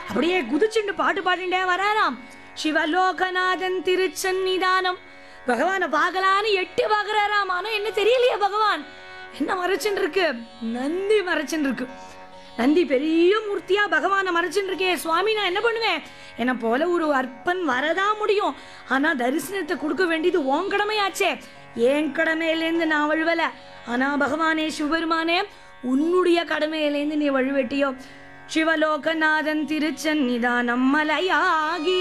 அப்படியே குதிச்சுண்டு பாட்டு பாடிண்டே வராராம் சிவலோகநாதன் திருச்சன்னிதானம் பகவானை பார்க்கலான்னு எட்டி பார்க்கறாராம் ஆனா என்ன தெரியலையே பகவான் என்ன மறைச்சுன்னு இருக்கு நந்தி மறைச்சுன்னு இருக்கு நந்தி பெரிய மூர்த்தியா பகவானை மறைச்சுன்னு இருக்கேன் சுவாமி நான் என்ன பண்ணுவேன் என்னை போல ஒரு அற்பன் வரதான் முடியும் ஆனா தரிசனத்தை கொடுக்க வேண்டியது உன் கடமையாச்சே என் கடமையிலேருந்து நான் வழுவல ஆனா பகவானே சிவபெருமானே உன்னுடைய கடமையிலேருந்து நீ வழுவெட்டியோ சிவலோகநாதன் திருச்சன்னிதானம் மலையாகி